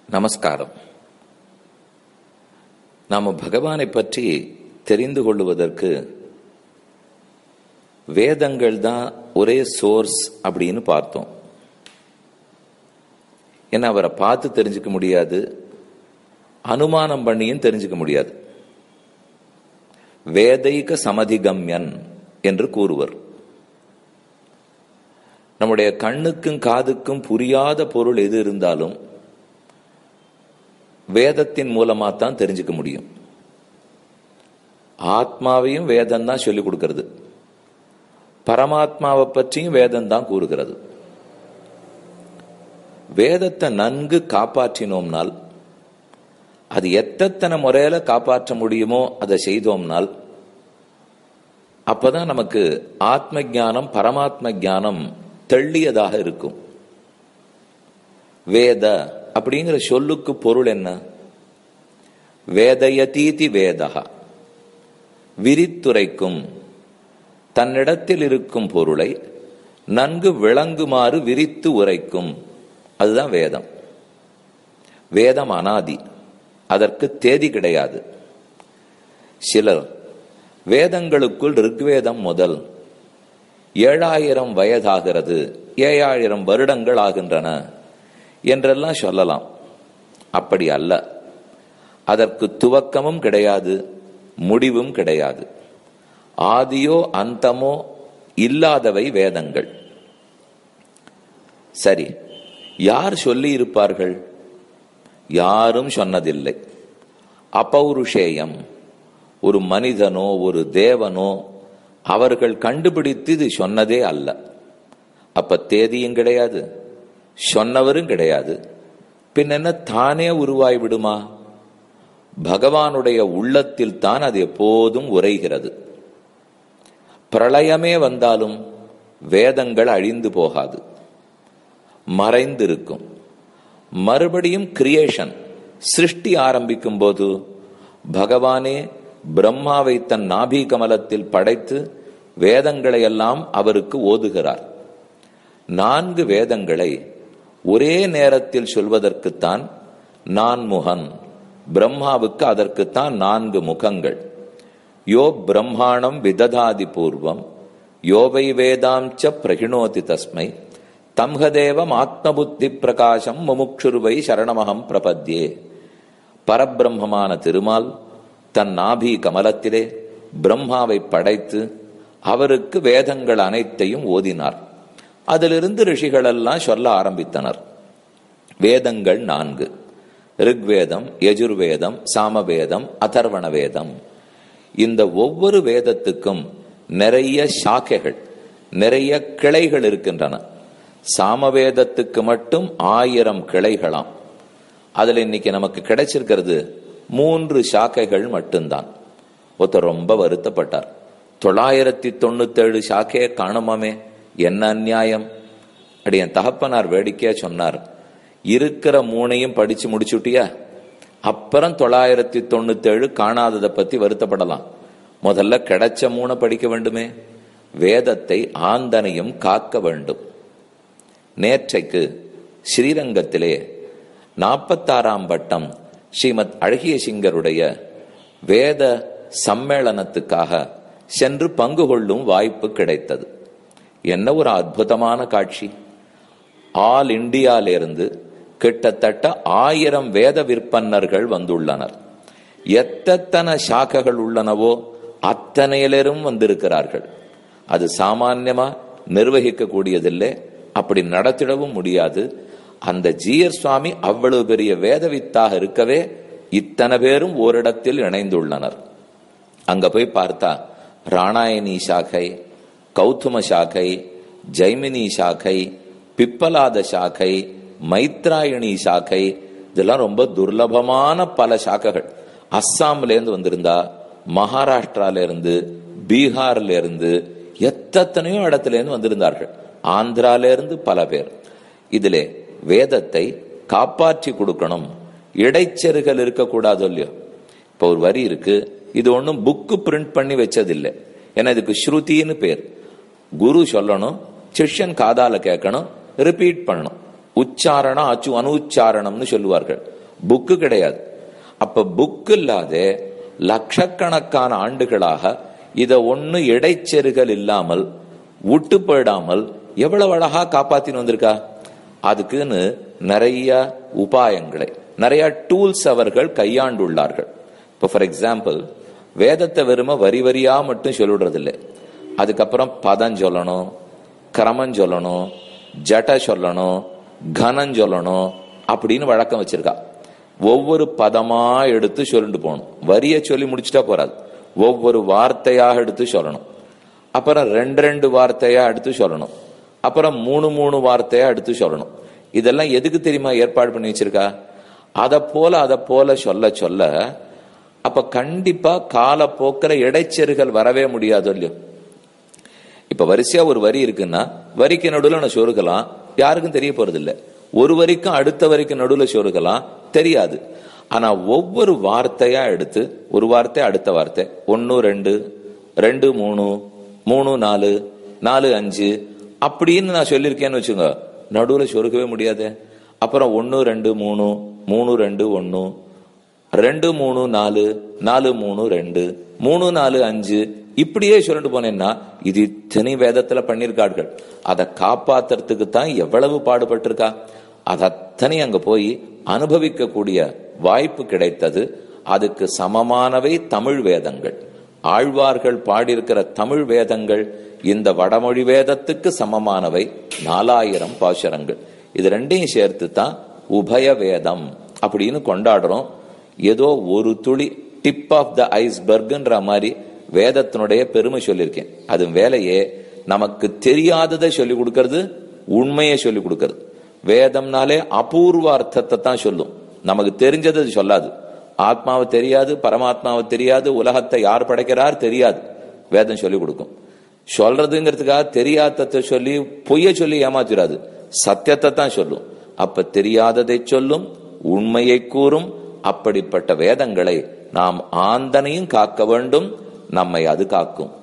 நமஸ்காரம் நாம பகவானை பற்றி தெரிந்து கொள்வதற்கு வேதங்கள் தான் ஒரே சோர்ஸ் அப்படின்னு பார்த்தோம் ஏன்னா அவரை பார்த்து தெரிஞ்சுக்க முடியாது அனுமானம் பண்ணியும் தெரிஞ்சுக்க முடியாது வேதைக சமதிகம்யன் என்று கூறுவர் நம்முடைய கண்ணுக்கும் காதுக்கும் புரியாத பொருள் எது இருந்தாலும் வேதத்தின் மூலமா தான் தெரிஞ்சுக்க முடியும் ஆத்மாவையும் வேதம் தான் சொல்லிக் கொடுக்கிறது பரமாத்மாவை பற்றியும் வேதம் தான் கூறுகிறது வேதத்தை நன்கு காப்பாற்றினோம்னால் அது எத்தனை முறையில காப்பாற்ற முடியுமோ அதை செய்தோம்னால் அப்பதான் நமக்கு ஆத்ம ஜானம் பரமாத்ம ஜானம் தெள்ளியதாக இருக்கும் வேத அப்படிங்கிற சொல்லுக்கு பொருள் என்ன வேதயதீதி வேதகா விரித்துரைக்கும் தன்னிடத்தில் இருக்கும் பொருளை நன்கு விளங்குமாறு விரித்து உரைக்கும் அதுதான் வேதம் வேதம் அனாதி அதற்கு தேதி கிடையாது சிலர் வேதங்களுக்குள் ரிக்வேதம் முதல் ஏழாயிரம் வயதாகிறது ஏழாயிரம் வருடங்கள் ஆகின்றன என்றெல்லாம் சொல்லலாம் அப்படி அல்ல அதற்கு துவக்கமும் கிடையாது முடிவும் கிடையாது ஆதியோ அந்தமோ இல்லாதவை வேதங்கள் சரி யார் சொல்லி இருப்பார்கள் யாரும் சொன்னதில்லை அப்பௌருஷேயம் ஒரு மனிதனோ ஒரு தேவனோ அவர்கள் கண்டுபிடித்து இது சொன்னதே அல்ல அப்ப தேதியும் கிடையாது சொன்னவரும் கிடையாது பின் என்ன தானே உருவாய் விடுமா பகவானுடைய உள்ளத்தில் தான் அது எப்போதும் உரைகிறது பிரளயமே வந்தாலும் வேதங்கள் அழிந்து போகாது மறைந்திருக்கும் மறுபடியும் கிரியேஷன் சிருஷ்டி ஆரம்பிக்கும் போது பகவானே பிரம்மாவை தன் நாபி கமலத்தில் படைத்து வேதங்களை எல்லாம் அவருக்கு ஓதுகிறார் நான்கு வேதங்களை ஒரே நேரத்தில் சொல்வதற்குத்தான் நான்முகன் பிரம்மாவுக்கு அதற்குத்தான் நான்கு முகங்கள் யோ பிரம்மாணம் விததாதி பூர்வம் யோவை வேதாஞ்ச பிரகிணோதி தஸ்மை தம்ஹதேவம் ஆத்மபுத்தி பிரகாசம் முமுக்ஷுருவை சரணமகம் பிரபத்யே பரபிரம்மமான திருமால் தன் நாபி கமலத்திலே பிரம்மாவை படைத்து அவருக்கு வேதங்கள் அனைத்தையும் ஓதினார் அதிலிருந்து ரிஷிகளெல்லாம் சொல்ல ஆரம்பித்தனர் வேதங்கள் நான்கு ரிக்வேதம் யஜுர்வேதம் சாமவேதம் அதர்வண வேதம் இந்த ஒவ்வொரு வேதத்துக்கும் நிறைய சாக்கைகள் நிறைய கிளைகள் இருக்கின்றன சாமவேதத்துக்கு மட்டும் ஆயிரம் கிளைகளாம் அதுல இன்னைக்கு நமக்கு கிடைச்சிருக்கிறது மூன்று சாக்கைகள் மட்டும்தான் ஒருத்தர் ரொம்ப வருத்தப்பட்டார் தொள்ளாயிரத்தி தொண்ணூத்தேழு சாக்கையை காணுமாமே என்ன அந்நியாயம் அப்படி என் தகப்பனார் வேடிக்கையா சொன்னார் இருக்கிற மூணையும் படிச்சு முடிச்சுட்டியா அப்புறம் தொள்ளாயிரத்தி தொண்ணூத்தேழு காணாததை பத்தி வருத்தப்படலாம் முதல்ல கிடைச்ச மூணை படிக்க வேண்டுமே வேதத்தை ஆந்தனையும் காக்க வேண்டும் நேற்றைக்கு ஸ்ரீரங்கத்திலே நாற்பத்தாறாம் வட்டம் ஸ்ரீமத் அழகிய சிங்கருடைய வேத சம்மேளனத்துக்காக சென்று பங்கு கொள்ளும் வாய்ப்பு கிடைத்தது என்ன ஒரு அற்புதமான காட்சி ஆல் இந்தியாவிலிருந்து கிட்டத்தட்ட ஆயிரம் வேத விற்பன்னர்கள் வந்துள்ளனர் எத்தனை சாக்கைகள் உள்ளனவோ அத்தனையிலரும் வந்திருக்கிறார்கள் அது சாமான்யமா நிர்வகிக்க கூடியதில்லை அப்படி நடத்திடவும் முடியாது அந்த ஜீயர் சுவாமி அவ்வளவு பெரிய வேதவித்தாக இருக்கவே இத்தனை பேரும் ஓரிடத்தில் இணைந்துள்ளனர் அங்க போய் பார்த்தா ராணாயணி சாக்கை கௌதும சாக்கை ஜைமினி சாக்கை பிப்பலாத சாக்கை மைத்ராயணி சாக்கை இதெல்லாம் ரொம்ப துர்லபமான பல சாக்கைகள் அஸ்ஸாம்ல இருந்து வந்திருந்தா மகாராஷ்டிரால இருந்து பீகார்ல இருந்து எத்தனையோ இடத்துல இருந்து வந்திருந்தார்கள் ஆந்திரால இருந்து பல பேர் இதிலே வேதத்தை காப்பாற்றி கொடுக்கணும் இடைச்செருகல் இருக்கக்கூடாது இல்லையோ இப்ப ஒரு வரி இருக்கு இது ஒன்றும் புக்கு பிரிண்ட் பண்ணி வச்சதில்லை ஏன்னா இதுக்கு ஸ்ருதின்னு பேர் குரு சொல்லணும் சிஷ்யன் காதால கேட்கணும் ரிப்பீட் பண்ணணும் உச்சாரணம் அச்சு அனுச்சாரணம்னு சொல்லுவார்கள் புக்கு கிடையாது அப்ப புக் இல்லாத லட்சக்கணக்கான ஆண்டுகளாக இத ஒண்ணு இடைச்செருகல் இல்லாமல் விட்டு போயிடாமல் எவ்வளவு அழகா காப்பாத்தின்னு வந்திருக்கா அதுக்குன்னு நிறைய உபாயங்களை நிறைய டூல்ஸ் அவர்கள் கையாண்டுள்ளார்கள் இப்போ ஃபார் எக்ஸாம்பிள் வேதத்தை வெறும வரி வரியா மட்டும் சொல்லிடுறதில்லை அதுக்கப்புறம் பதம் சொல்லணும் கிரமம் சொல்லணும் ஜட சொல்லணும் கனம் சொல்லணும் அப்படின்னு வழக்கம் வச்சிருக்கா ஒவ்வொரு பதமா எடுத்து சொல்லிட்டு போகணும் வரிய சொல்லி முடிச்சுட்டா போறாது ஒவ்வொரு வார்த்தையாக எடுத்து சொல்லணும் அப்புறம் ரெண்டு ரெண்டு வார்த்தையா எடுத்து சொல்லணும் அப்புறம் மூணு மூணு வார்த்தையா எடுத்து சொல்லணும் இதெல்லாம் எதுக்கு தெரியுமா ஏற்பாடு பண்ணி வச்சிருக்கா அத போல அத போல சொல்ல சொல்ல அப்ப கண்டிப்பா காலப்போக்கில் இடைச்செருகல் வரவே முடியாது இல்லையோ இப்ப வரிசையா ஒரு வரி இருக்குன்னா வரிக்கு நடுவில் நான் சொருகலாம் யாருக்கும் தெரிய போறது இல்ல ஒரு வரிக்கும் அடுத்த வரிக்கும் நடுவில் சொருகலாம் தெரியாது ஆனா ஒவ்வொரு வார்த்தையா எடுத்து ஒரு வார்த்தை அடுத்த வார்த்தை ஒன்னு ரெண்டு ரெண்டு மூணு மூணு நாலு நாலு அஞ்சு அப்படின்னு நான் சொல்லியிருக்கேன்னு வச்சுங்க நடுவில் சொருகவே முடியாது அப்புறம் ஒன்னு ரெண்டு மூணு மூணு ரெண்டு ஒன்னு ரெண்டு மூணு நாலு நாலு மூணு ரெண்டு மூணு நாலு அஞ்சு இப்படியே சொல்லிட்டு போனேன்னா இது இத்தனை வேதத்துல பண்ணிருக்கார்கள் அதை காப்பாத்துறதுக்கு தான் எவ்வளவு பாடுபட்டிருக்கா அது அத்தனை அங்க போய் அனுபவிக்க கூடிய வாய்ப்பு கிடைத்தது அதுக்கு சமமானவை தமிழ் வேதங்கள் ஆழ்வார்கள் பாடியிருக்கிற தமிழ் வேதங்கள் இந்த வடமொழி வேதத்துக்கு சமமானவை நாலாயிரம் பாசுரங்கள் இது ரெண்டையும் சேர்த்து தான் உபய வேதம் அப்படின்னு கொண்டாடுறோம் ஏதோ ஒரு துளி டிப் ஆஃப் த ஐஸ்பர்க்ன்ற மாதிரி வேதத்தினுடைய பெருமை சொல்லியிருக்கேன் அது வேலையே நமக்கு தெரியாததை சொல்லி கொடுக்கறது உண்மையை சொல்லி கொடுக்கறது வேதம்னாலே அபூர்வ அர்த்தத்தை தான் சொல்லும் நமக்கு தெரிஞ்சது அது சொல்லாது ஆத்மாவை தெரியாது பரமாத்மாவை தெரியாது உலகத்தை யார் படைக்கிறார் தெரியாது வேதம் சொல்லி கொடுக்கும் சொல்றதுங்கிறதுக்காக தெரியாததை சொல்லி பொய்ய சொல்லி ஏமாத்திராது சத்தியத்தை தான் சொல்லும் அப்ப தெரியாததை சொல்லும் உண்மையை கூறும் அப்படிப்பட்ட வேதங்களை நாம் ஆந்தனையும் காக்க வேண்டும் நம்மை அது காக்கும்